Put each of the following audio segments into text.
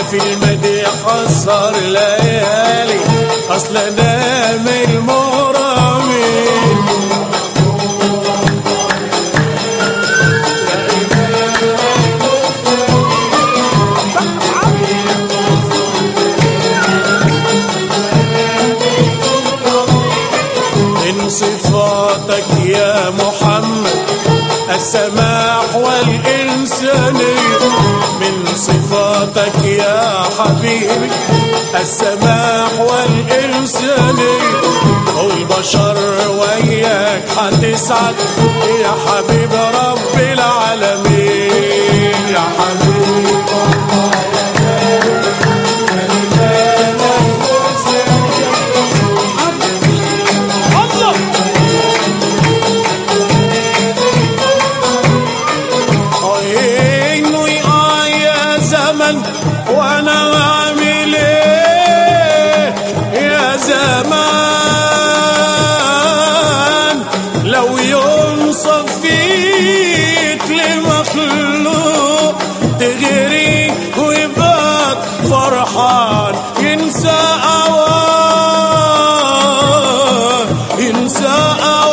في المديح حصر ليالي اصل نام المرامين من صفاتك يا محمد السماح والإنسانية من صفاتك يا حبيبي السماح والإنسانية والبشر وياك هتسعد يا حبيب رب العالمين يا حبيب عيني آه يا زمن وانا اعمل ايه يا زمان لو ينصف فيك لمخلوق تغري ويبقى فرحان ينسى اوان ينسى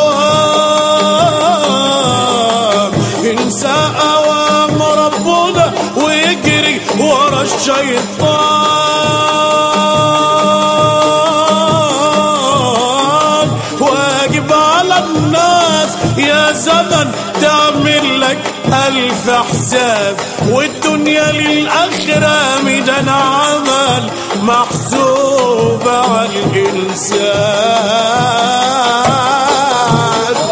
اوام ينسى اوام ربنا ويجري ورا الشيطان واجب على الناس يا زمن تعمل لك ألف حساب والدنيا للآخرة ميدان عمل محسوب على الإنسان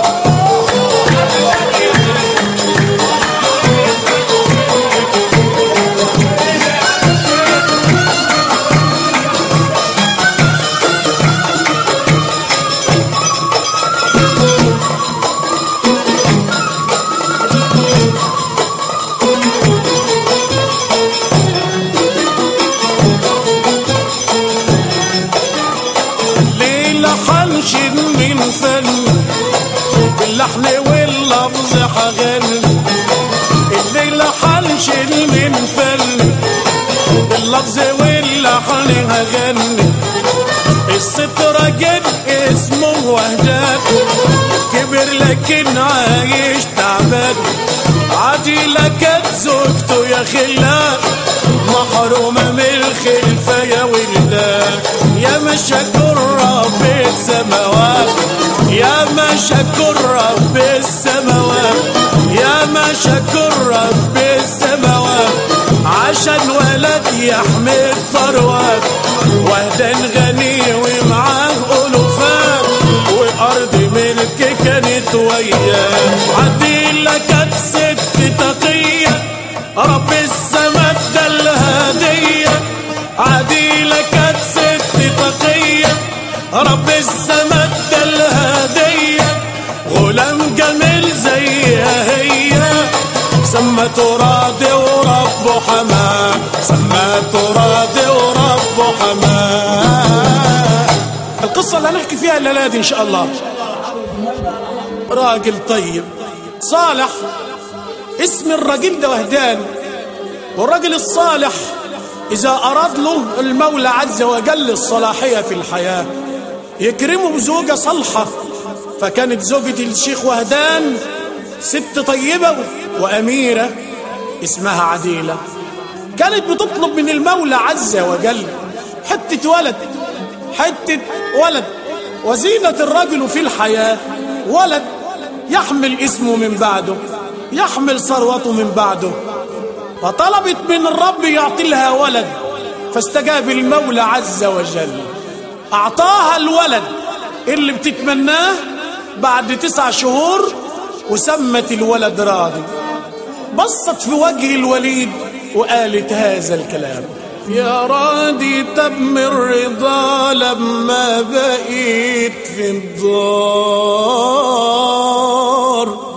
ليلة حنشد من فن باللحن واللفظ حغني الليلة حنشد من فن باللفظ واللحن هغني الست راجل اسمه وهدان كبر لكن عايش تعبان عديلة كانت زوجته يا خلان محرومة من الخلفة يا ولدان يا مشاكر رب السماوات يا مشاكر رب السماوات يا مشاكر رب السماوات عشان ولد يحمل ثروات وهدان غني ومعاه ألوفات وأرض ملك كانت وياه عديلة كانت ست تقية رب السما ادى الهدية عديلة كانت ست تقية رب السما ادى الهدية غلام جميل زيها هي سمته راضي وربه حماه سمته راضي وربه حماه القصة اللي هنحكي فيها الليلة دي إن شاء الله راجل طيب صالح اسم الراجل ده وهدان والراجل الصالح إذا أراد له المولى عز وجل الصلاحية في الحياة يكرمه بزوجة صالحة فكانت زوجة الشيخ وهدان ست طيبة وأميرة اسمها عديلة كانت بتطلب من المولى عز وجل حتة ولد حتة ولد وزينة الرجل في الحياة ولد يحمل اسمه من بعده يحمل ثروته من بعده فطلبت من الرب يعطي لها ولد فاستجاب المولى عز وجل أعطاها الولد اللي بتتمناه بعد تسع شهور وسمت الولد راضي بصت في وجه الوليد وقالت هذا الكلام يا راضي تم الرضا لما بقيت في الدار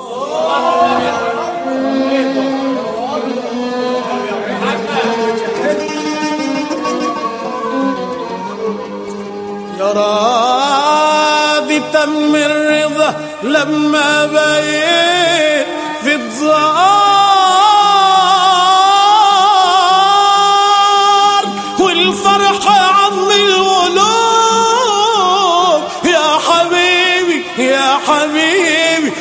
يا راضي تم الرضا لما بقيت في الدار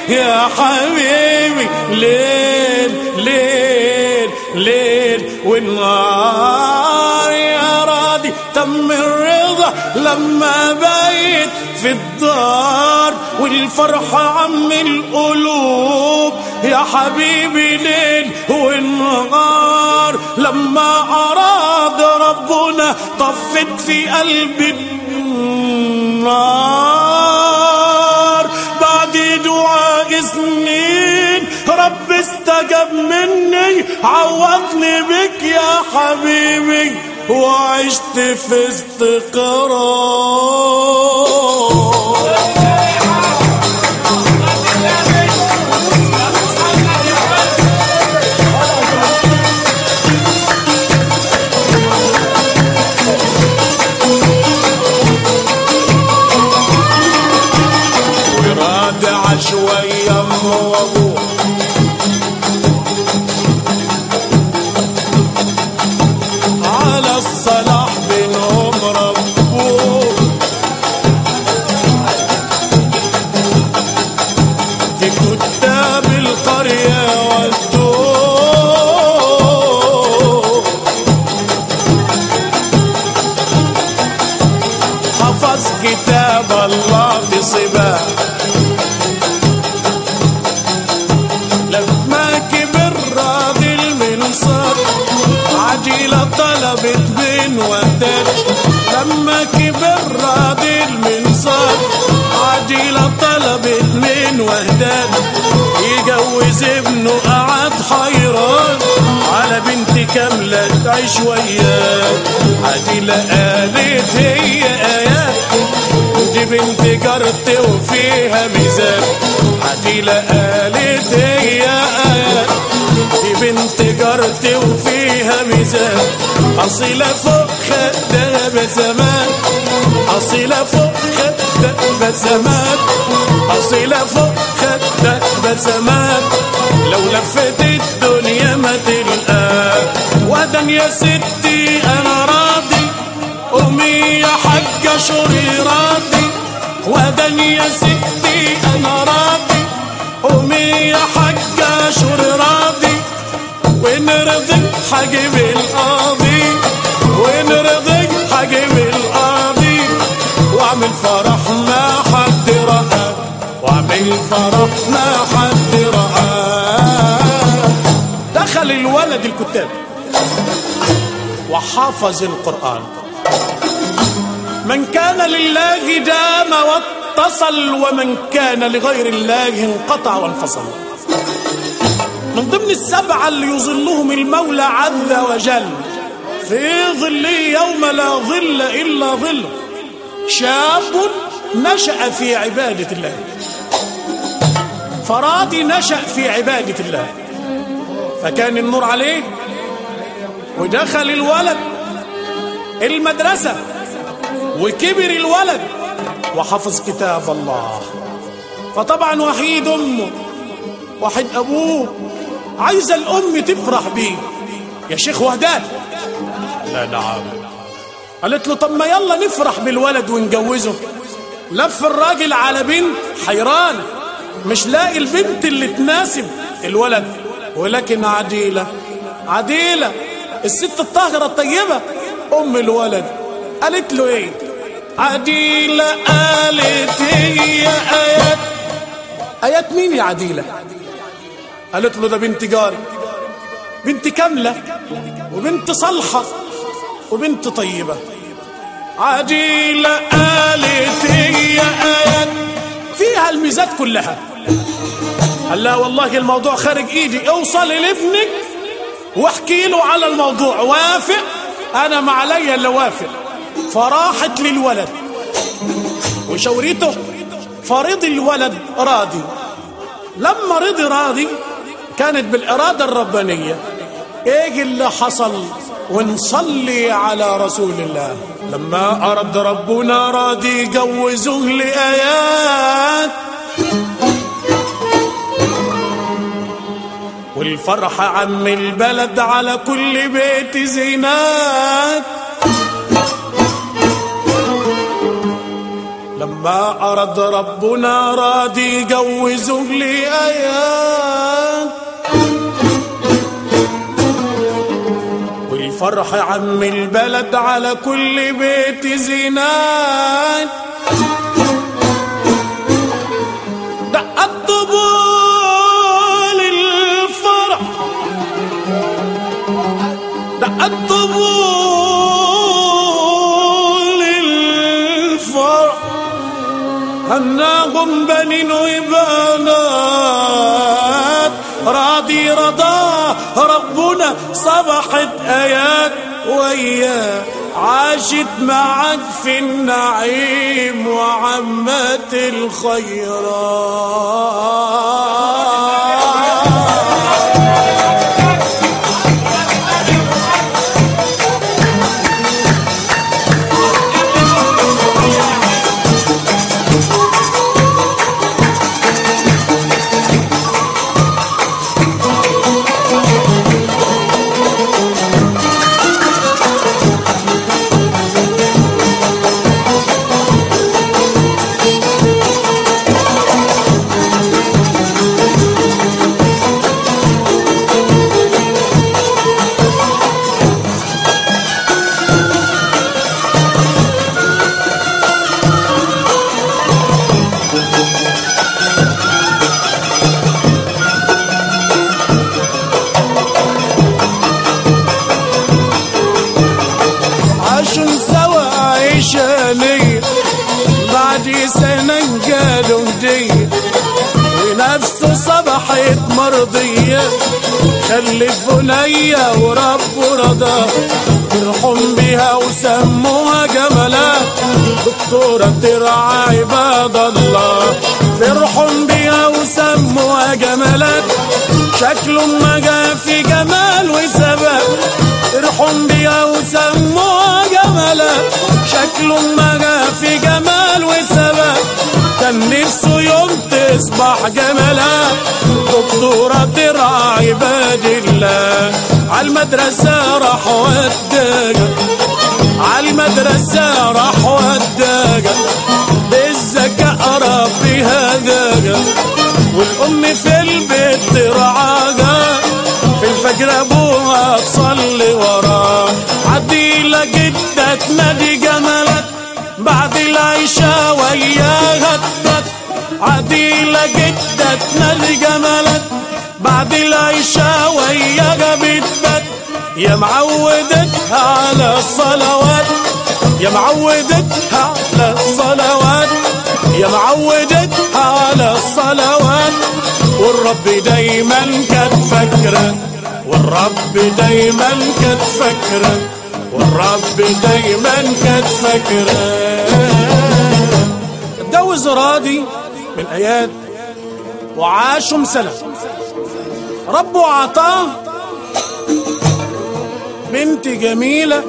يا حبيبي ليل ليل ليل والنهار يا راضي تم الرضا لما بيت في الدار والفرحة عم القلوب يا حبيبي ليل والنهار لما أراد ربنا طفت في قلبي النار بعد دعاء سنين رب استجاب مني عوضني بك يا حبيبي وعشت في استقرار ورادع شوية أم وأبوه على الصلاح بينهم ربوه في كتاب القرية والدور حفظ كتاب الله في صباه لما كبر راضي المنصب عجيلة طلبت بين وداد لما كبر راضي المنصب عجيلة طلبت من وهداد يجوز ابنه قعد حيران على بنت كاملة تعيش وياه عجيلة قالت هي آيات دي بنت جارتي وفيها ميزان عديلة قالت هي آيات دي بنت جارتي وفيها ميزان أصيلة فوق خدها بسمات أصيلة فوق خدها بسمات أصيلة فوق خدها بسمات لو لفت الدنيا ما تلقى ودن يا ستي أنا راضي أمي يا حاجة شوري راضي ودن يا ستي أنا راضي أمي يا حاجة شوري راضي وإن رضي حاجب القاضي وإن رضي حاجب القاضي وأعمل فرح ما حد رأى وأعمل فرح ما حد رأى دخل الولد الكتاب وحافظ القرآن من كان لله دام واتصل ومن كان لغير الله انقطع وانفصل من ضمن السبعة اللي يظلهم المولى عز وجل في ظله يوم لا ظل إلا ظله شاب نشأ في عبادة الله فراضي نشأ في عبادة الله فكان النور عليه ودخل الولد المدرسة وكبر الولد وحفظ كتاب الله فطبعا وحيد امه وحيد ابوه عايزه الام تفرح بيه يا شيخ وهدان لا نعم قالت له طب ما يلا نفرح بالولد ونجوزه لف الراجل على بنت حيران مش لاقي البنت اللي تناسب الولد ولكن عديلة عديلة الست الطاهرة الطيبة أم الولد قالت له إيه عديلة قالت هي آيات آيات مين يا عديلة قالت له ده بنت جاري بنت كاملة وبنت صالحة وبنت طيبة عديلة قالت هي آيات فيها الميزات كلها قال لا والله الموضوع خارج ايدي اوصل لابنك واحكي له على الموضوع وافق انا ما عليا الا وافق فراحت للولد وشوريته فرضي الولد راضي لما رضي راضي كانت بالإرادة الربانية ايه اللي حصل ونصلي على رسول الله لما أرد ربنا راضي جوزوه لآيات والفرحة عم البلد على كل بيت زينات لما ما أرد ربنا راضي يجوزه لي آيات والفرح عم البلد على كل بيت زينات دقت طبول الفرح دقت طبول الفرح هناهم بنين وبنات راضي رضا ربنا صبحت آيات وياه عاشت معك في النعيم وعمت الخيرات عاشوا سوا عيشانية بعد سنة قالوا هدية ونفسه صبحت مرضية خلف بنية ورب رضا فرحهم بها وسموها جمالات دكتورة ترعى عباد الله فرحهم بها وسموها جمالات شكله ما جا في جمال وثبات فرحهم بها وسموها جمالات شكله ما جا في جمال وثبات كان نفسه يوم تصبح جمالات دكتورة ترعى عباد الله عالمدرسة راح وداجة عالمدرسة راح وداجة بالذكاء ربي هداجة والأم في البيت ترعاها في الفجر أبوها تصلي وراه عديلة جدة تنادي جمالات بعد العشاء وياها تبات عديلة جدة تنادي جمالات بعد العشاء وياها بتبات يا معودتها على الصلوات يا معودتها على الصلوات يا معودتها على الصلوات والرب دايما كانت فاكرة والرب دايما كانت فاكرة والرب دايما كانت فاكرة اتجوز راضي من ايات وعاشوا سنة ربه عطاه بنت جميلة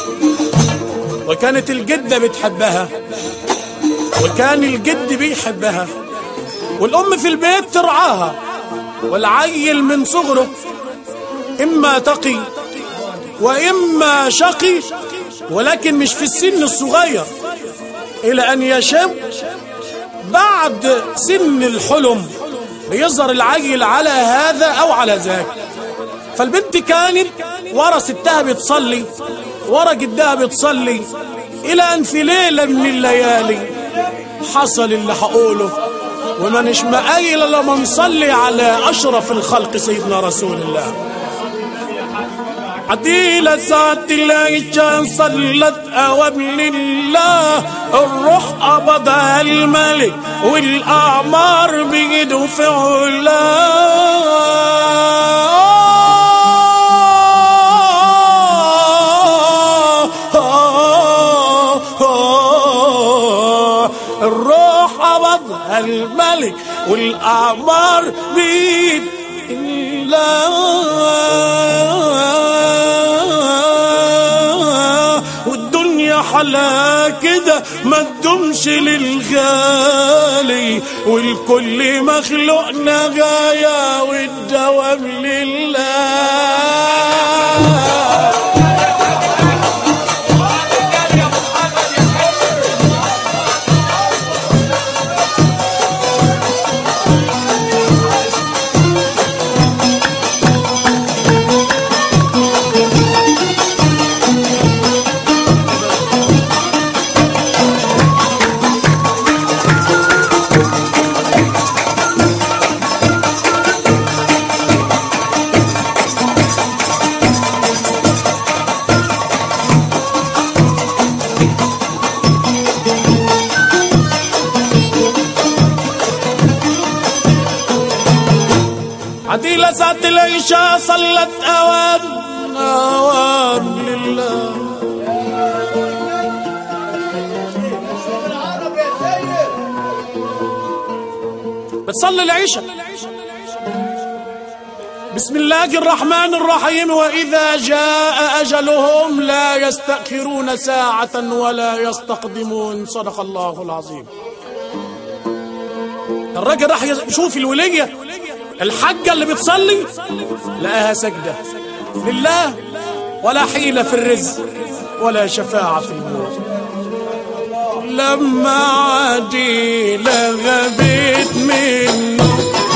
وكانت الجدة بتحبها وكان الجد بيحبها والأم في البيت ترعاها والعيل من صغره إما تقي وإما شقي ولكن مش في السن الصغير إلى أن يشب بعد سن الحلم بيظهر العيل على هذا أو على ذاك فالبنت كانت ورا ستها بتصلي ورا جدها بتصلي إلى أن في ليلة من الليالي حصل اللي هقوله وما نش مقايل لما نصلي على أشرف الخلق سيدنا رسول الله عديلة ذات العيشة صلت أوامر الله الروح قبضها الملك والأعمار بيده في علاه الروح قبضها الملك والأعمار بيد الله والدنيا حلا كده ما تدومش للغالي والكل مخلوقنا غاية والدوام لله عديلة ذات العشاء صلت أوان أوان لله بتصلي العشاء بسم الله الرحمن الرحيم وإذا جاء أجلهم لا يستأخرون ساعة ولا يستقدمون صدق الله العظيم الراجل راح يشوف الولية الحجة اللي بتصلي لقاها سجدة لله ولا حيلة في الرزق ولا شفاعة في الموت لما عادي لغبت منه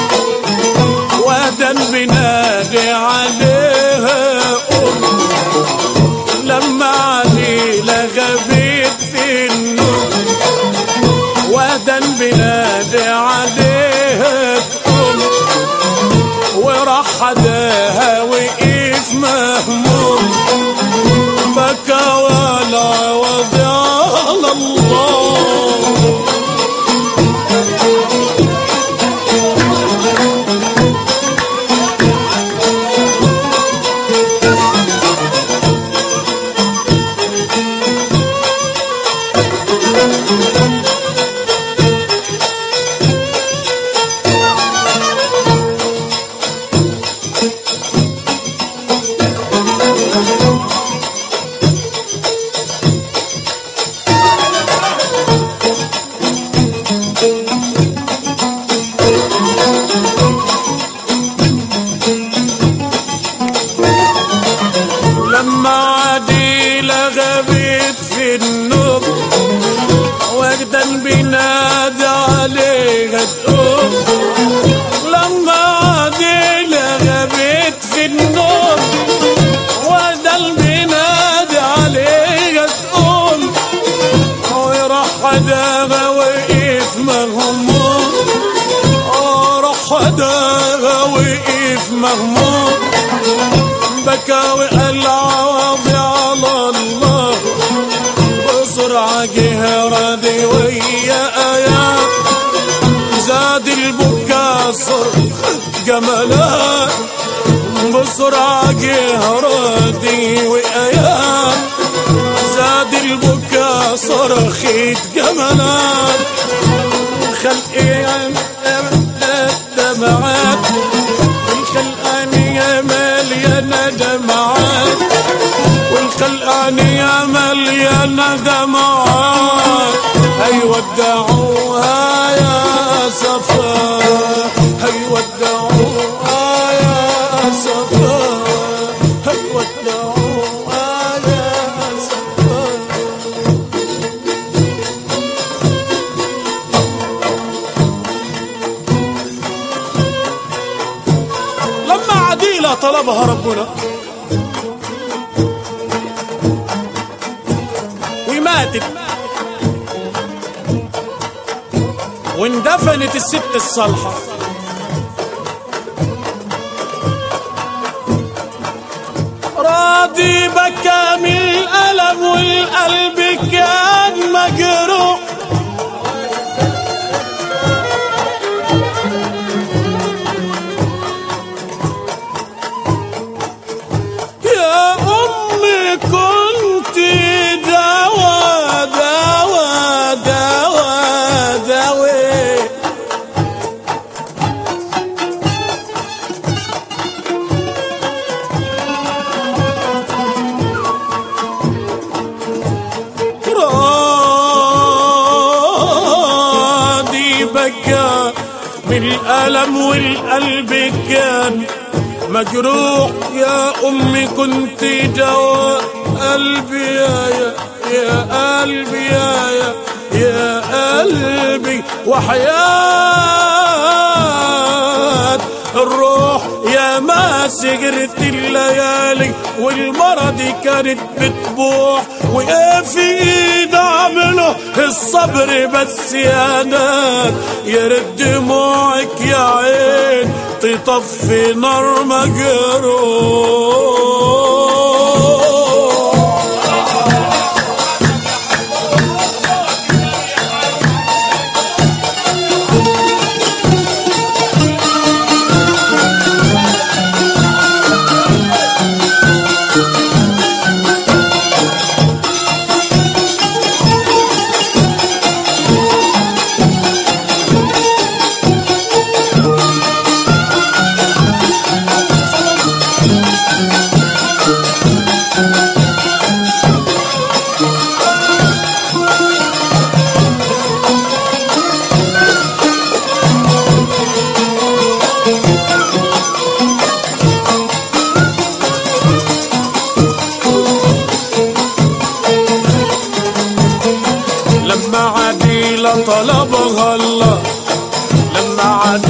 ودن بنادي عليها أم لما عادي لغبت في النوم ودن بنادي عليها أم وراح حداها وقف مهموم بكى ولا وضع على الله لما عديلة غبت في النوم وجدا بنادى عليها تقوم لما عديلة غبت في النوم وجدا بنادى عليها تقوم وراح حداها وقف مهموم راح حداها وقف مهموم بكى وقال عوضي على الله بسرعة جه راضي ويا آيات زاد البكا صرخة جمالات بسرعة جه راضي وآيات زاد البكا صرخة جمالات خلقي دمعات الخلقانية مليانة دمعات والخلقانية مليانة دمعات هيودعوها يا صفا هيودعوها يا صفا هيودعوها يا صفا لما عديلة طلبها ربنا وماتت واندفنت الست الصالحة راضي بكى من الألم والقلب كان مجروح يا أمي كنت دوا دوا دوا دوي راضي بكى من الألم والقلب كان مجروح يا أمي كنت دواء قلبي يا يا يا قلبي يا يا يا قلبي وحياة الروح يا ما سجرت الليالي والمرض كانت بتبوح وقف ايد اعمله الصبر بس يا ناس يرد دموعك يا عين تطفي نار مجروح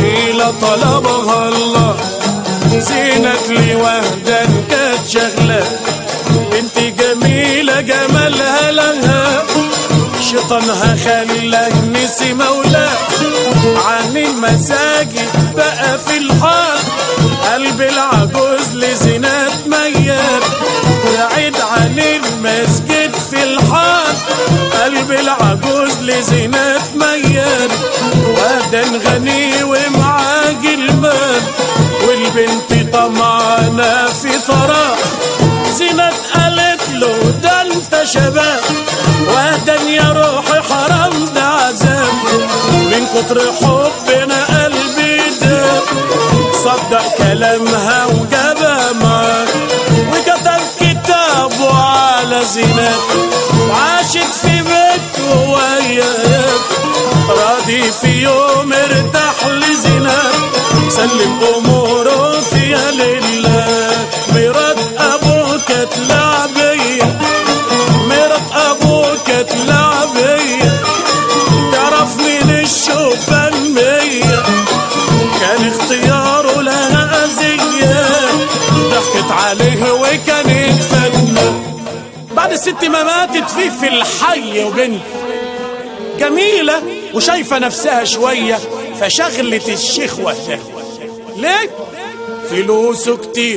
جميلة طلبها الله زينت لي وحدة كانت شغلة بنت جميلة جمالها لها شيطانها خلاه نسي مولاه عن المساجد بقى في الحال قلب العجوز لزينات ميال ويعيد عن المسجد في الحال قلب العجوز لزينات ميال وادن غني ومعاه جلمان والبنت طمعانة في ثراء زينات قالت له ده انت شباب وادن يا روحي حرام ده عذاب من كتر حبنا قلبي داب صدق كلامها وجابها معاك وكتب كتابه على زينات وعاشت في بيت وياك راضي في يوم ارتاح لزينات سلم اموره فيها لله مرات ابوه كانت لعبيه مرات ابوه كانت لعبيه تعرف من الشوفان مية كان اختياره لها أذية ضحكت عليه وكانت فنة بعد الست ما ماتت في في الحي وبنت جميلة وشايفة نفسها شوية فشغلت الشيخ وقتها ليه؟ فلوسه كتير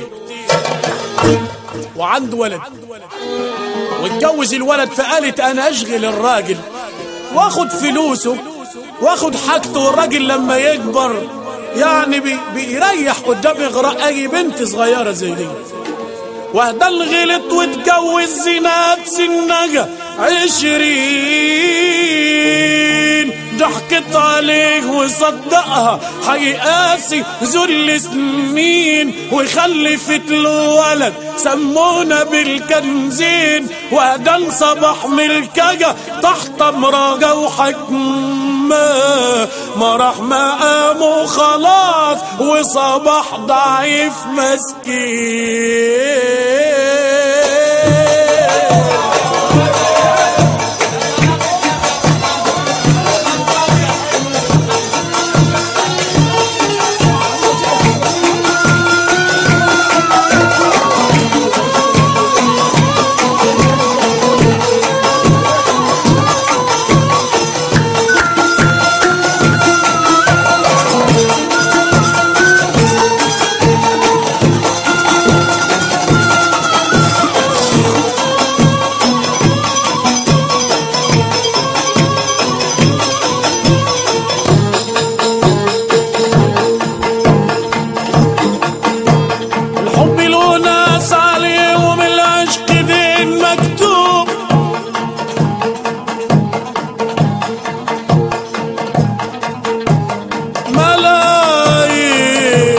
وعنده ولد واتجوز الولد فقالت انا اشغل الراجل واخد فلوسه واخد حاجته والراجل لما يكبر يعني بي بيريح قدام اغراء اي بنت صغيره زي دي وهدل غلط واتجوز زينات سنجة عشرين ضحكت عليه وصدقها هيقاسي ذل سنين وخلفت له ولد سمونا بالكنزين وهدل صباح ملكجة تحت مراجة وحكمة ما راح مقامه خلاص وصباح ضعيف مسكين الحب له ناس عليه ومن العشق دين مكتوب ملايين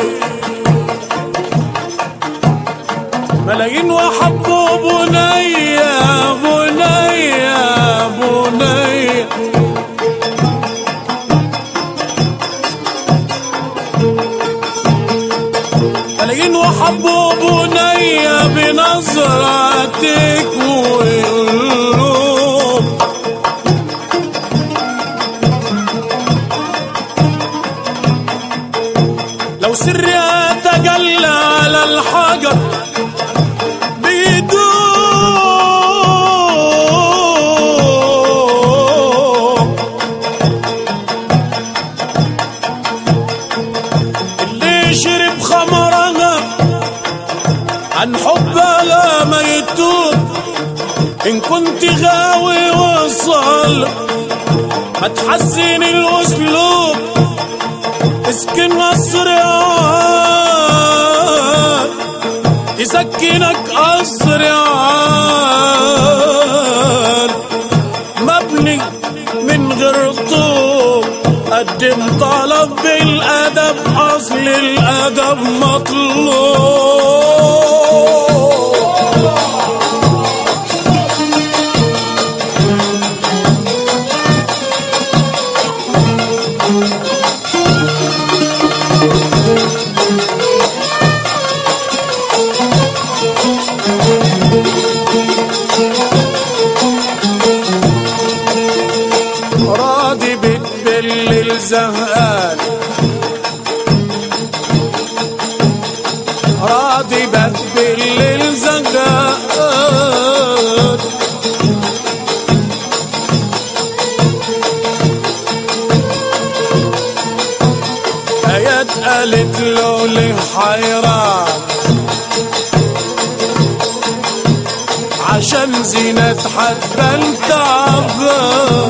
ملايين وحبوا بنية بنية بنية ملايين وحبوا بنية بنظرتك والقلوب لو سري أتجلى على الحجر بيدوب اللي شرب خمرها عن حبها ما يتوب إن كنت غاوي وصل ما تحسن الأسلوب اسكن مصر يا تسكنك قصر يا مبني من غير طوب قدم طلب بالأدب أصل الأدب مطلوب راضي بتبل الزهقان قالت له ليه حيران عشان زينة حتبان تعبان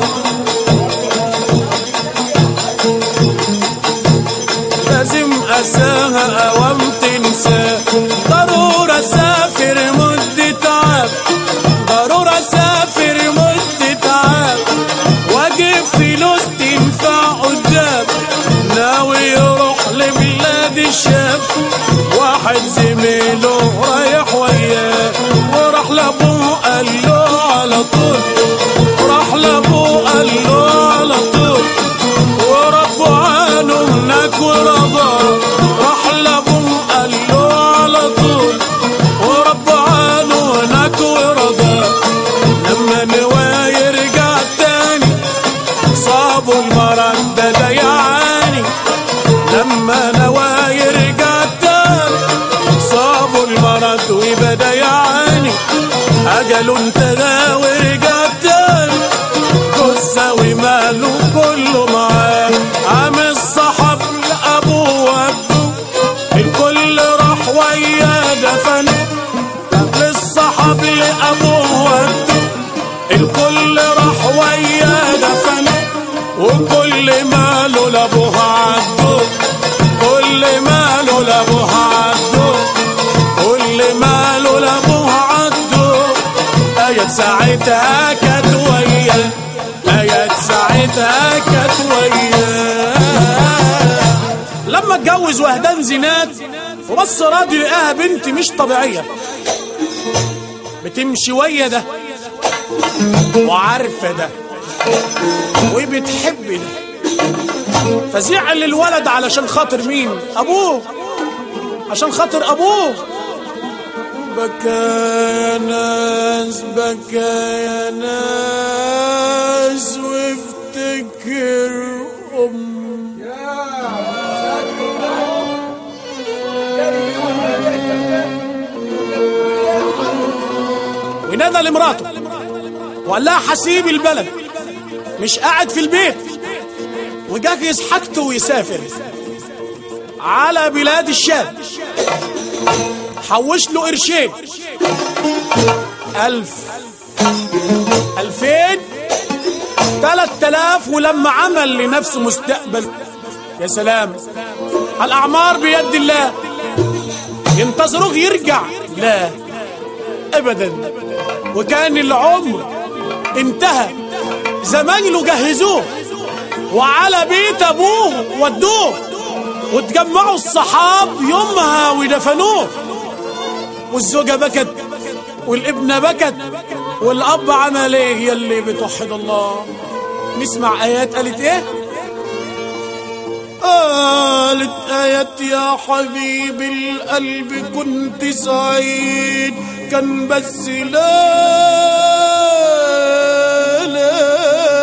لازم أساها أوام تنسى ضرورة سافر مدة عام ضرورة سافر مدة عام واجيب فلوس تنفع قدام ناوي يروح لبلاد الشام واحد زميله رايح وياه وراح لابوه قال له على طول راح لابوه قال له على طول وربوا عنه هناك ورضى راح لابوه قال له على طول وربوا عنه هناك ورضى لما نوى يرجع تاني صابوا المرض ده ده يعاني لما نوى يرجع تاني صابوا المرض وبدا يعاني اجله انتهى ورجع تاني قصة وماله كله معاه عم الصحاب لأبوه وابوه الكل راح وياه دفنه قبل الصحاب لأبوه وابوه الكل راح وياه دفنه وكل ماله لأبوه عدوه كل ماله لأبوه عدوه كل ماله لأبوه عدوه آيات ساعتها كانت وياه آيات ساعتها كانت وياه لما اتجوز وهدان زينات وبص راديو لقاها بنت مش طبيعية بتمشي ويا ده وعارفة ده وبتحب ده فزعل الولد علشان خاطر مين ابوه عشان خاطر ابوه بكى يا ناس بكى يا ناس وافتكر أم ونادى لمراته وقال لها حسيب البلد مش قاعد في البيت وجهز حاجته ويسافر على بلاد الشام حوش له قرشين ألف ألفين تلات تلاف ولما عمل لنفسه مستقبل يا سلام الأعمار بيد الله ينتظروه يرجع لا أبدا وكان العمر انتهى زمايله جهزوه وعلى بيت أبوه ودوه وتجمعوا الصحاب يومها ودفنوه والزوجة بكت والابنة بكت والأب عمل ايه يلي بتوحد الله نسمع آيات قالت ايه قالت آيات يا حبيب القلب كنت سعيد كان بس لا لا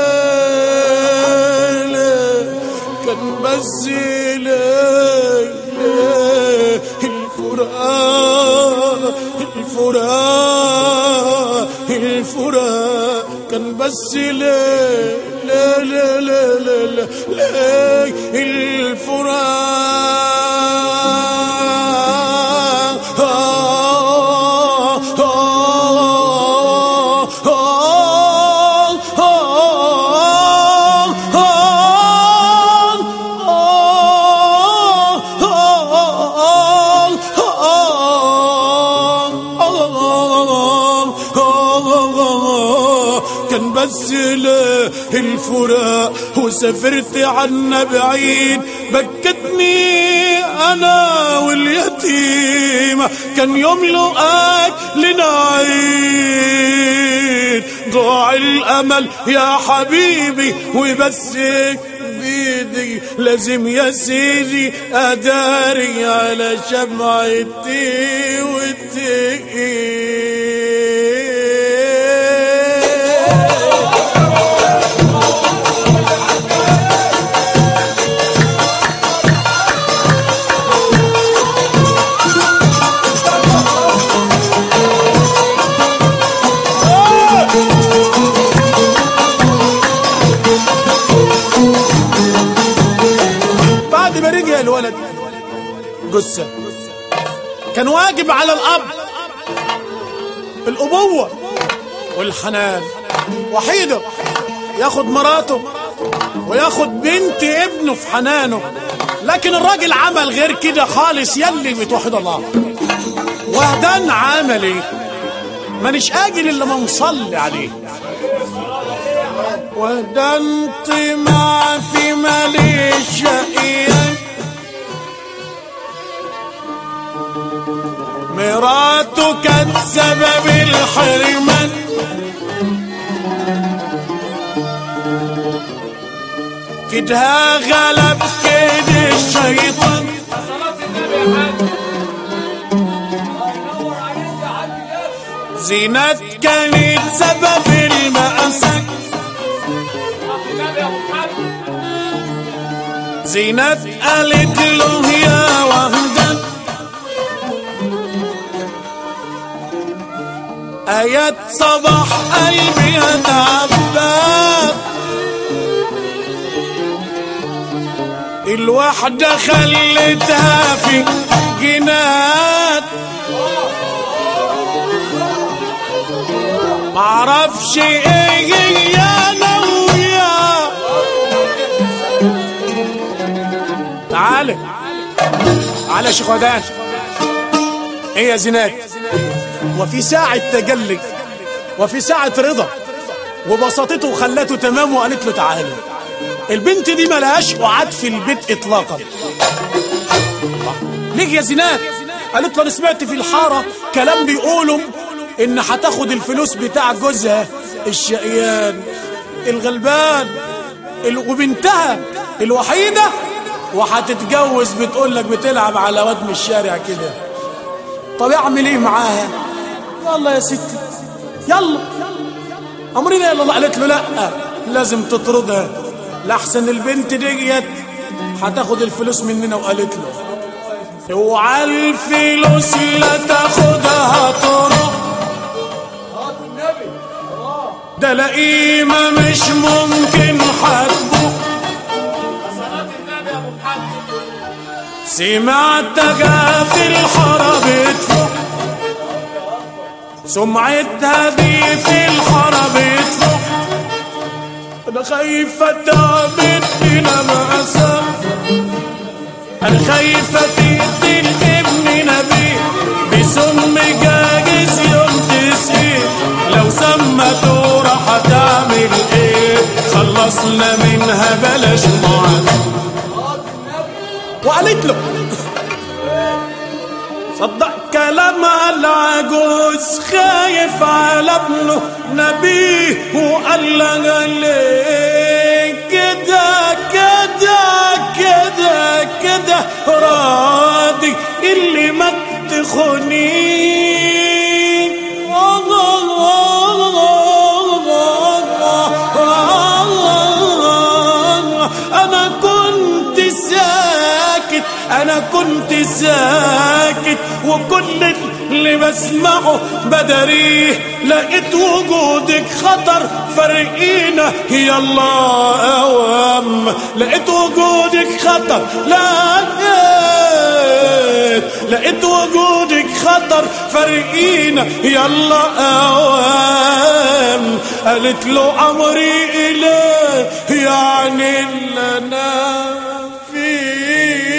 لا كان بس لا لا الفراق الفراق الفراق كان بس لا لا لا لا لا لا, لا الفراق آه آه آه كان بس لا الفراق وسافرت عنا بعيد بكتني انا واليتيمة كان يوم لقاك لنعيد ضاع الامل يا حبيبي وبس بيدي لازم يا سيدي اداري على شمعتي وتقي بعد ما رجع الولد جثة كان واجب على الأب الأبوة والحنان وحيدة ياخد مراته وياخد بنت ابنه في حنانه لكن الراجل عمل غير كده خالص يلي بتوحد الله وهدان عمل ايه مانيش اجل الا ما نصلي عليه ودنت ما في ماليش شقيان مراته كانت سبب الحرمان كدها غلب كيد الشيطان زينات كانت سبب المأساة زينات قالت له يا وهدان آيات صباح قلبي تعبان الوحدة خلتها في جنات معرفش ايه هي انا وياه تعالى تعالى يا شيخ ودان ايه يا زينات وفي ساعة تجلي وفي ساعة رضا وبسطته وخلته تمام وقالت له تعالى البنت دي ملهاش قعاد في البيت اطلاقا ليه يا زينات قالت له انا سمعت في الحاره كلام بيقولوا ان هتاخد الفلوس بتاع جوزها الشقيان الغلبان ال... وبنتها الوحيده وهتتجوز بتقول لك بتلعب على واد من الشارع كده طب اعمل ايه معاها يلا يا ستي يلا امرنا يلا الله قالت له لا لازم تطردها لحسن البنت ديت هتاخد الفلوس مننا وقالت له اوعى الفلوس لا تاخدها تروح ده لئيمة مش ممكن حتبوح سمعتها في الحارة بتفوح سمعتها دي في الحارة بتفوح انا خايفة تعبت بلا مأساة انا خايفة تقتل ابن نبي بسم جاجز يوم تسقيه لو سمته راح تعمل ايه خلصنا منها بلاش معاك وقالت له صدق كلامها العجوز خايف على ابنه نبيه وقال لها ليه كده كده كده كده راضي اللي ما تخوني انا كنت ساكت انا كنت ساكت وكل اللي بسمعه بدريه لقيت وجودك خطر فرقينا يلا اوام لقيت وجودك خطر لقيت لقيت وجودك خطر فرقينا يلا اوام قالت له امري اليه يعني اللي انا فيه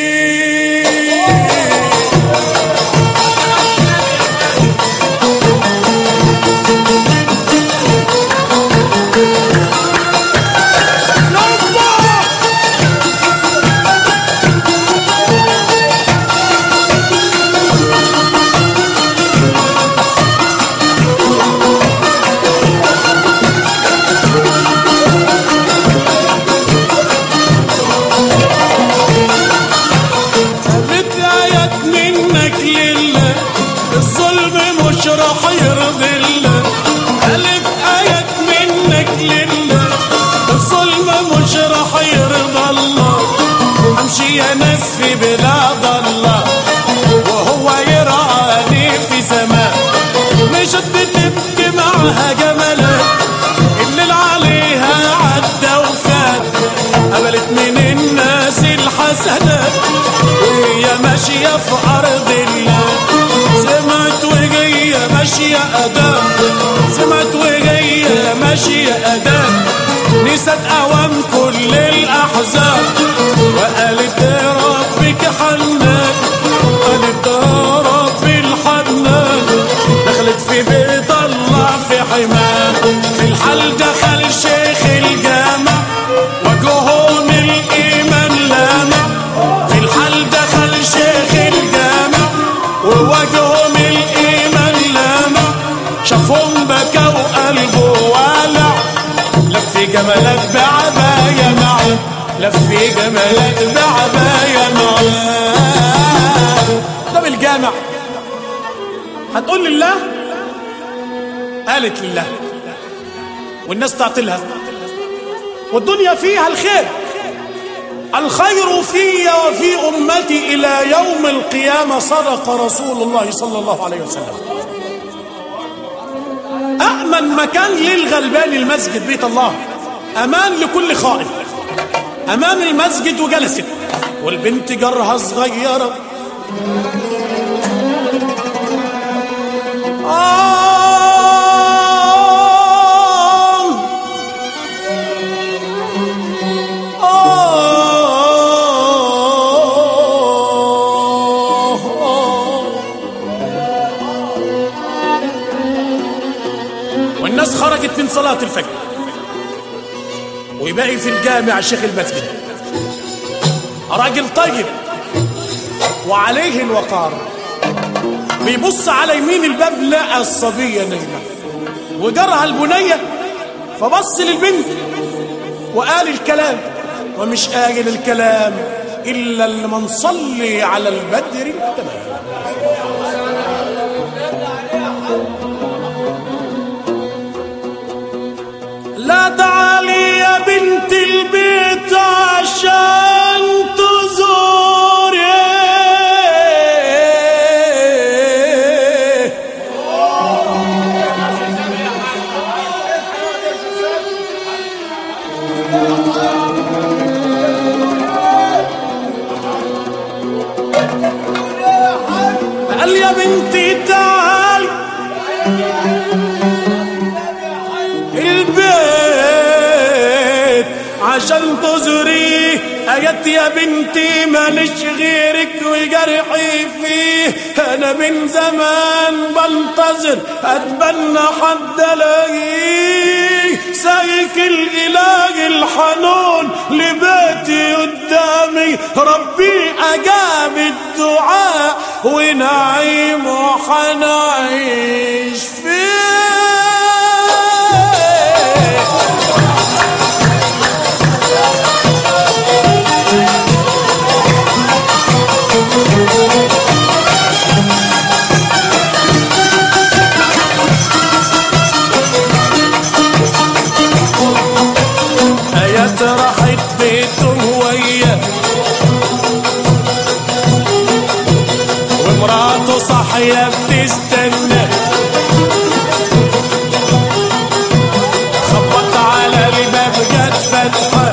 قالت آيات منك لله الظلم مش راح يرضي الله قالت آيات منك لله الظلم مش راح يرضى الله امشي يا ناس في بلاد الله وهو يرعاني في سماء مشت بتبكي معها جملات الليل عليها عدى وفات قبلت من الناس الحسنات وهي ما ماشية في أرض الله سمعت وجية ماشية أدام سمعت وجية ماشية أدام نسيت أوام كل الأحزاب وقالت يا ربك حنان قالت يا ربي الحنان دخلت في بيت الله في حمام في الحال دخل شيخ الجامع وجههم الإيمان لامع في الحال دخل شيخ الجامع ووجههم الإيمان لامع شافهم بكى وقلبه والع لف جملك بعباية معه لف جملك بعباية معه ده بالجامع هتقول لله قالت لله والناس تعطلها والدنيا فيها الخير الخير في وفي أمتي إلى يوم القيامة صدق رسول الله صلى الله عليه وسلم أأمن مكان للغلبان المسجد بيت الله أمان لكل خائف أمام المسجد وجلست والبنت جرها صغيرة آه والناس خرجت من صلاة الفجر ويبقي في الجامع شيخ المسجد راجل طيب وعليه الوقار بيبص على يمين الباب لقى الصبية نايمة وجرها البنية فبص للبنت وقال الكلام ومش قايل الكلام إلا لما نصلي على البدر التمام لا تعالي يا بنت البيت عشان تزوري قال يا بنتي تعالي البيت عشان تزوريه آيات يا بنتي مالش غيرك وجرحي فيه أنا من زمان بنتظر أتبنى حد ألاقيه سايك الإله الحنون لبيتي قدامي ربي أجاب الدعاء ونعيم وحنعيش فيه آيات راحت بيته وياه ومراته صاحية بتستنى خبط على الباب جت فتحة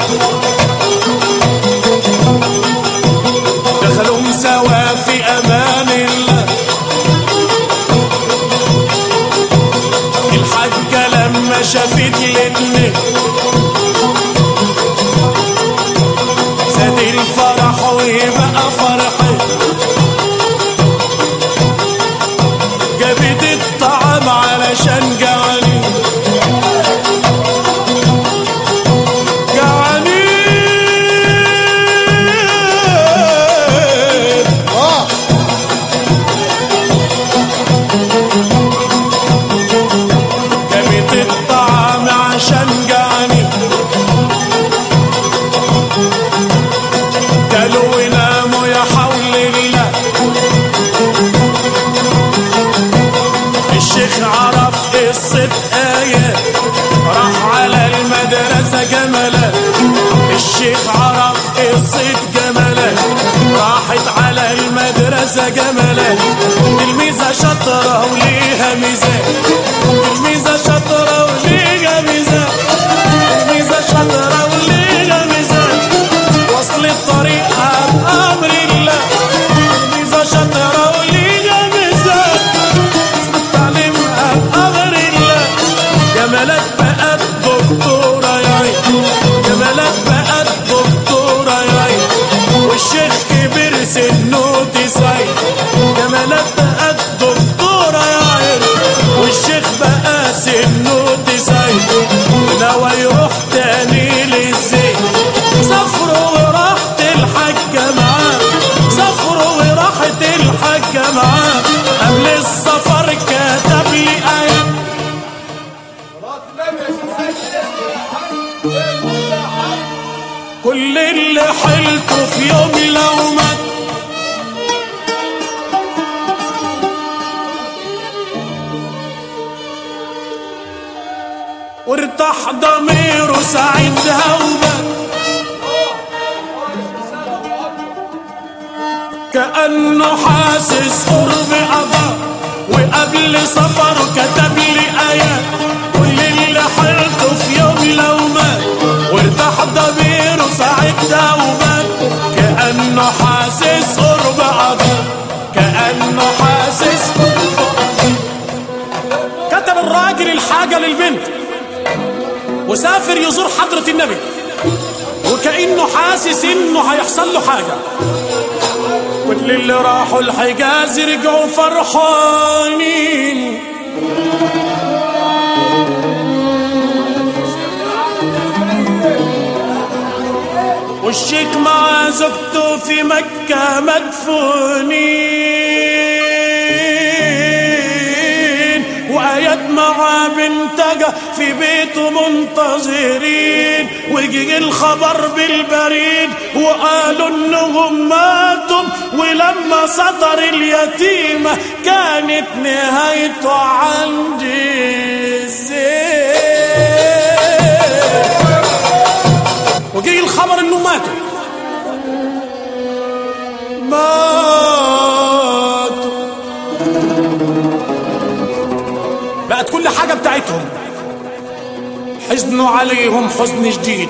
دخلوا سوا في أمان الله الحاجة لما شافت الاتنين زاد الفرح ويبقى فرحي جابت الطعام علشان جعاني جعانين اه جابت الطعام عشان جعاني كلوا وناموا يا حول الله الشيخ عرف قصة آية راح على المدرسة جملا الشيخ عرف قصة جملا راحت على المدرسة جملا تلميذة شاطرة وليها ميزان تلميذة شاطرة وليها ميزان تلميذة شاطرة وليها ميزان وصل الطريقها بأمر الله الحاجة معاه قبل السفر كتب لي آية كل اللي حلته في يوم لو مات وارتاح ضميره ساعتها ومات كأنه حاسس قرب قضاء وقبل سفره كتب لي آيات كل اللي حلته في يوم لو مات وارتاح ضميره ساعتها ومات كأنه حاسس قرب قضاء كأنه حاسس كتب الراجل الحاجة للبنت وسافر يزور حضرة النبي وكأنه حاسس انه هيحصل له حاجة كل اللي راحوا الحجاز رجعوا فرحانين والشيخ مع زوجته في مكة مدفونين وآيات مع بنتها في بيته منتظرين وجي الخبر بالبريد وقالوا انهم ماتوا ولما سطر اليتيمة كانت نهايته عندي الزين وجي الخبر انه ماتوا ماتوا بقت كل حاجة بتاعتهم حزنوا عليهم حزن جديد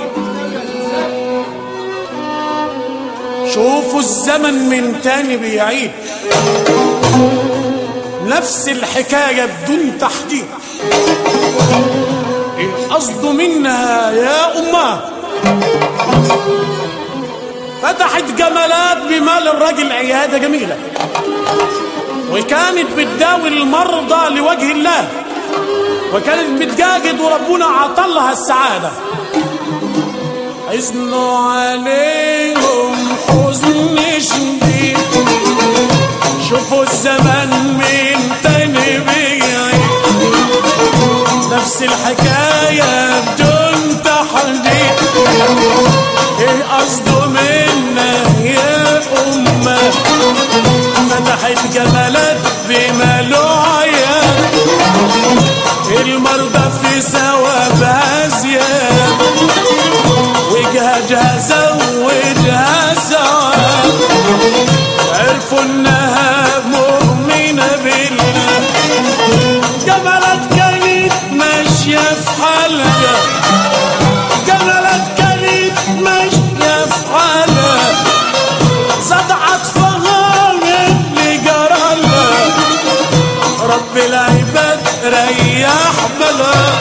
شوفوا الزمن من تاني بيعيد نفس الحكاية بدون تحديد القصد منها يا أمه فتحت جمالات بمال الراجل عيادة جميلة وكانت بتداوي المرضى لوجه الله وكانت بتجاجد وربنا عطلها السعادة حزنوا عليهم حزن شديد شوفوا الزمن من تاني بيعيد نفس الحكاية بدون تحديد ايه قصده منا يا أمة فتحت جمالات بماله عيال المرضى في ثوابها زيادة وجهها زودها ثواب عرفوا انها مؤمنة بالله جمالات كانت ماشية في حالها جمالات كانت ماشية في حالها زاد عطفها اللي جرالها رب العباد ريح بلا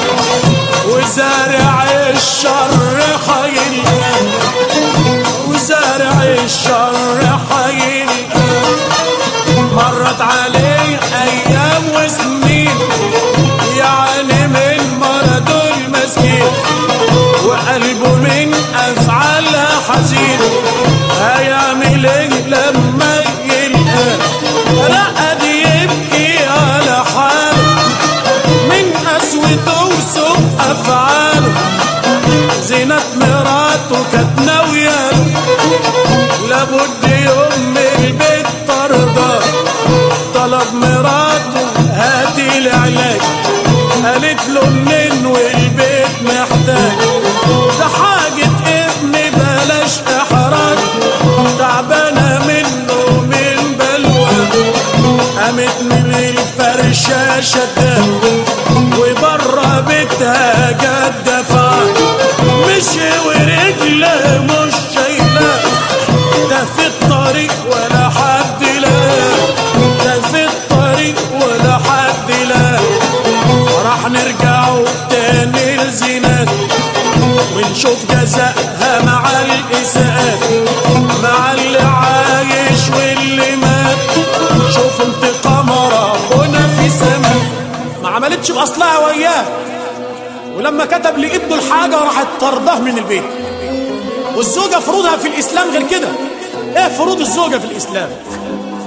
وزارع الشر حيلها وزارع الشر حيلها مرت عليه ايام وسنين يعني من مرض المسكين وقلبه من افعالها حزين هيعمل ايه لما يلقى رقد يبكي على حاله من قسوته وسوء افعاله زينة مراته كانت ناوية لابد يوم من البيت طردة طلب مراته هاتي العلاج قالت له منين والبيت محتاج ده حاجة ابني بلاش احراج تعبانة منه من بلوى قامت من الفرشة شدها وبره بيتها جت دفع مشي ورجله مش شايله ده في الطريق ولا حد لا ده في الطريق ولا حد لا راح نرجعوا تاني لزينات ونشوف جزائها مع الإساءات مع اللي عايش واللي مات شوف انتقام ربنا في سماء ما عملتش بأصلها وياه ولما كتب لابنه الحاجة راحت طرداه من البيت والزوجة فروضها في الإسلام غير كده ايه فروض الزوجة في الإسلام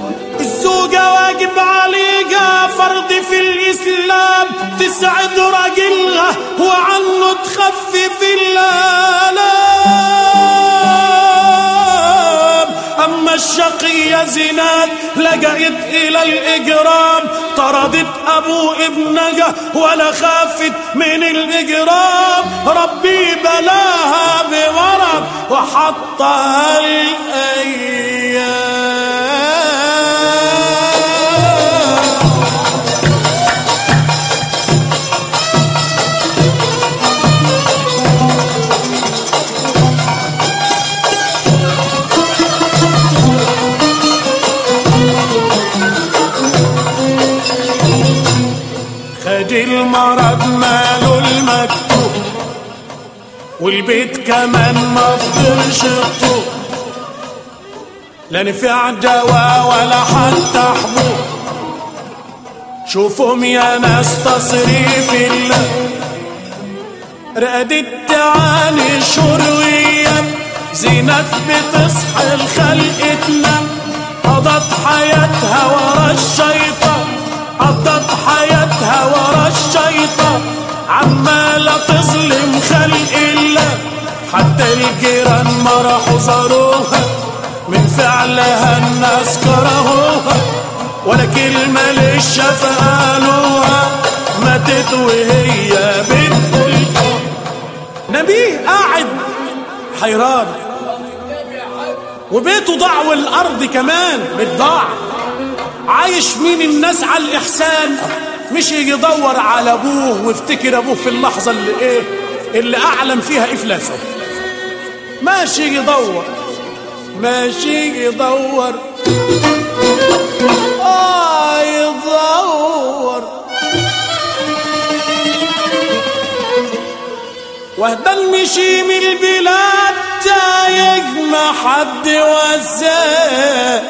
واجب عليها فرض في الإسلام تسعد راجلها وعنه تخفف الآلام أما الشقية زناد لجأت إلى الإجرام طردت أبو ابنها ولا خافت من الإجرام ربي بلاها بمرض وحطها الأيام خد المرض ماله المكتوب والبيت كمان ما فضلش الطوب لا نفع دواء ولا حتى حبوب شوفهم يا ناس تصريف الله رقدت تعاني شهور وايام زينات بتصحى الخلق تنام قضت حياتها ورا الشيطان قضت حياتها ورا الشيطان عمالة تظلم خلق الله حتى الجيران ما راحوا زاروها من فعلها الناس كرهوها ولا كلمة للشفا قالوها ماتت وهي بتقول نبيه قاعد حيران وبيته ضاع والارض كمان بتضاع عايش مين الناس على الاحسان مش يجي يدور على ابوه وافتكر ابوه في اللحظه اللي ايه اللي اعلم فيها افلاسه ماشي يجي يدور ماشي يجي يدور اه يدور وهدا المشي من البلاد تايه ما حد وزاه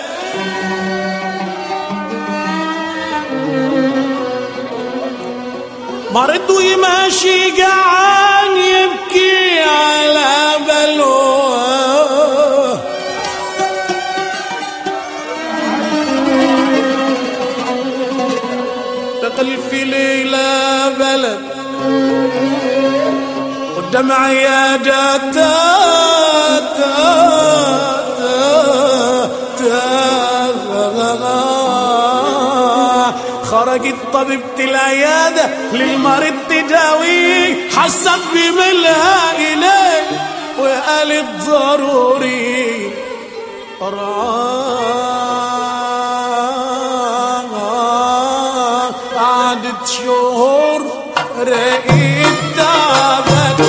مرض ويماشي جعان يبكي على بلواه دخل في ليلة بلد قدام عيادة تا تا تا تا خرجت طبيبة العيادة للمريض تداويه حست بملها إليه وقالت ضروري قعدت شهور رقيت تعبت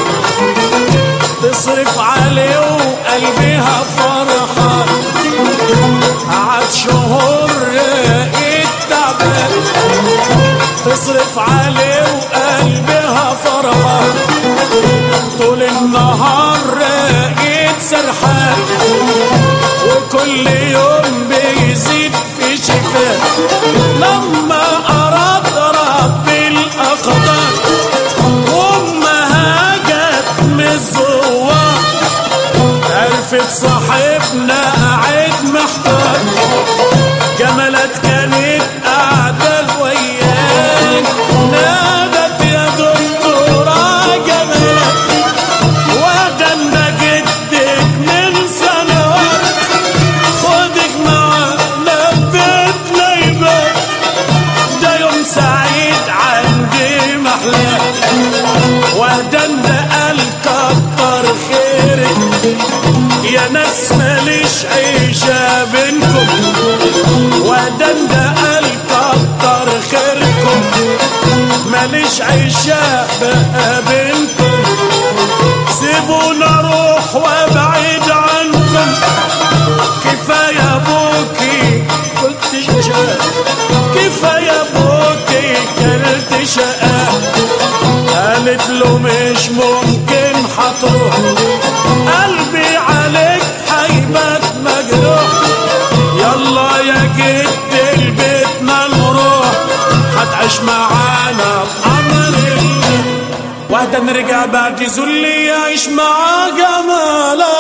تصرف عليه وقلبها فرحان قعد شهور رقيت تعبت تصرف عليه وقلبها فرحان طول النهار رقيت سرحان وكل يوم بيزيد في شفاء لما أراد رب الأقدار وأمها جت من الزوار عرفت صاحبنا قاعد محتار جملت كانت قاعدة وياك نادت يا دكتورة جمالك وده جدك من سنوات خدك معانا بيت ليبك ده يوم سعيد عندي محلاك وده قال كتر خيرك يا ناس ماليش عيشة بينكم وده قال كتر خيركم ماليش عيشة بقى بينكم سيبونا اروح وابعد عنكم كفاية ابوكي كنت شقاء كفاية ابوكي كلت شقاء قالت له مش ممكن هتروح قلبي عليك هيبات مجروح يلا يا جد البيتنا نروح هتعيش معانا بأمر الله واحدة نرجع بعد ذلي يعيش مع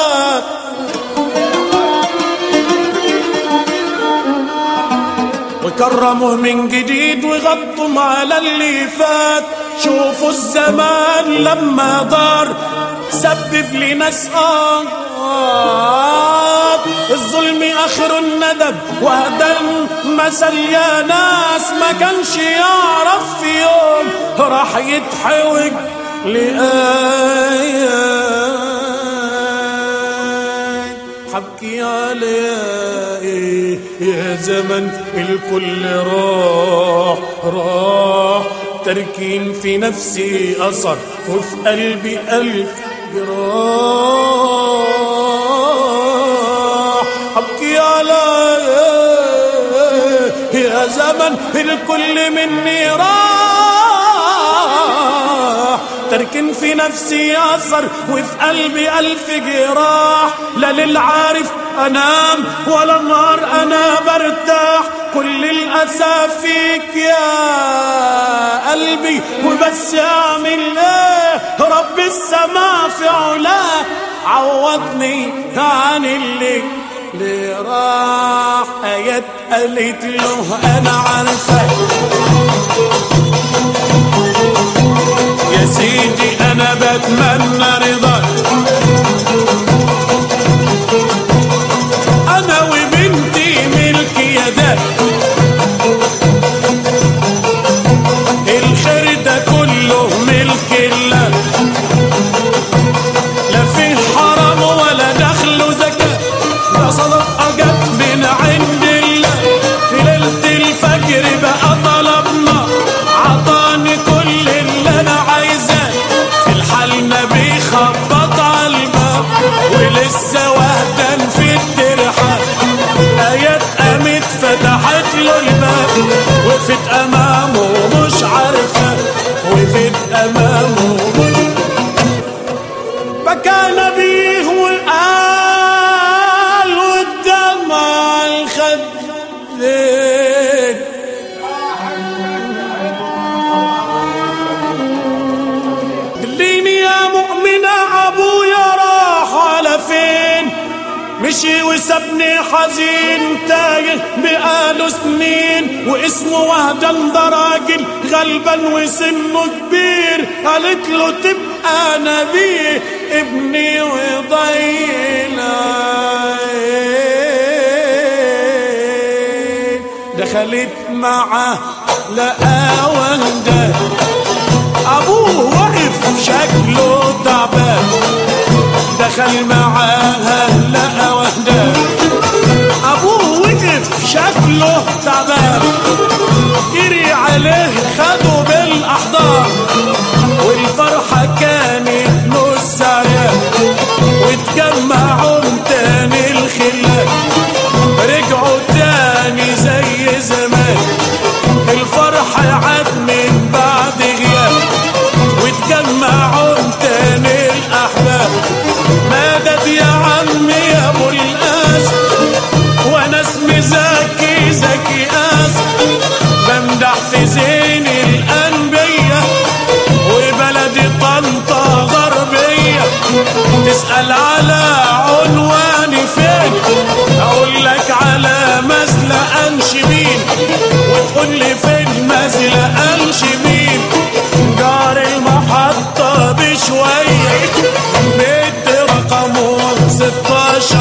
جمالك كرموه من جديد وغطوا على اللي فات شوفوا الزمان لما دار سبب لناس آه الظلم آخر الندب وهدم مثل يا ناس ما كانش يعرف في يوم راح يتحوج لآيات حبكي عليه يا زمن الكل راح راح تركين في نفسي أثر وفي قلبي ألف جراح أبكي عليه يا زمن الكل مني راح تركن في نفسي أثر وفي قلبي ألف جراح لا للعارف أنام ولا النار أنا برتاح كل الأسى فيك يا قلبي وبس أعمل إيه رب السماء في علاه عوضني عن اللي اللي راح آيات قالت له أنا عارفة يا سيدي أنا بتمنى رضاك أنا وبنتي ملك يدك الخير ده كله ملك الله لا فيه حرام ولا دخل زكاة ده صدقة جت من عند الله في ليلة الفجر بقى طلبنا عطاني كل اللي أنا عايزاه في الحال ما بيخبط على الباب ولسه وهدان في الترحال آيات قامت فتحت له الباب وقفت أمامه مش عارفة وقفت أمامه مش بكى نبيه وقال والدمع الخدين دليني يا مؤمنة أبويا راح على فين مشي وسابني حزين تايه بقاله سنين واسمه وهدان ده راجل غلبان وسنه كبير قالت له تبقى نبي ابني وضينا دخلت معاه لقى وهدان ابوه وقف شكله تعبان دخل معاها لقى وهدان ابوه وقف شكله تعبان جري عليه خده بالاحضان والفرحه كانت نص عيال واتجمعوا تاني الخلان رجعوا تاني زي زمان الفرح عاد من بعد غياب واتجمعوا تاني الاحباب مدد يا عمي يا ابو القاس وانا اسمي زكي زكي قاس بمدح في زين الانبياء وبلدي طنطا غربيه تسال على عنواني فين اقول لك على مزلة انشبين وتقول لي فين مزلة انشبين جار المحطة بشوية بيت رقمه 16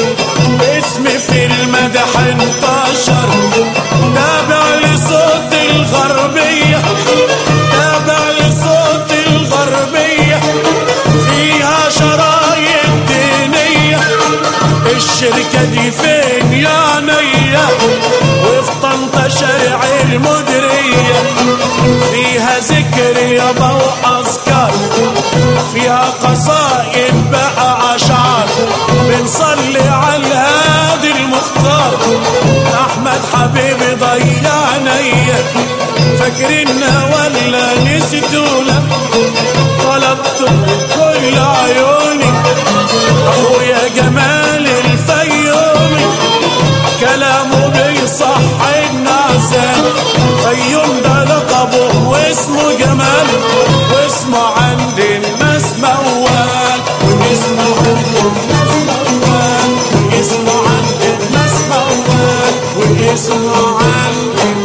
اسمي في المدح انتشر تابع لصوت الغربية تابع لصوت الغربية فيها شرايط دينية الشركة دي فين يا نية وفي طنطا شارع المديرية فيها ذكر يابا وأذكار فيها قصائد بقى أشعار بنصلي على الهادي المختار أحمد حبيبي ضيع نية فاكرنا ولا نسيتونا طلبت كل عيوني أخويا جمال الفيومي كلامه بيصح النعسان فيوم ده لقبه واسمه جمال واسمه عند الناس موال واسمه عند الناس موال واسمه عند الناس موال واسمه عند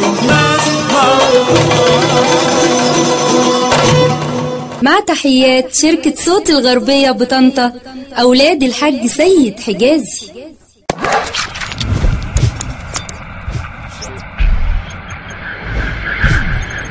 تحيات شركة صوت الغربية بطنطا أولاد الحاج سيد حجازي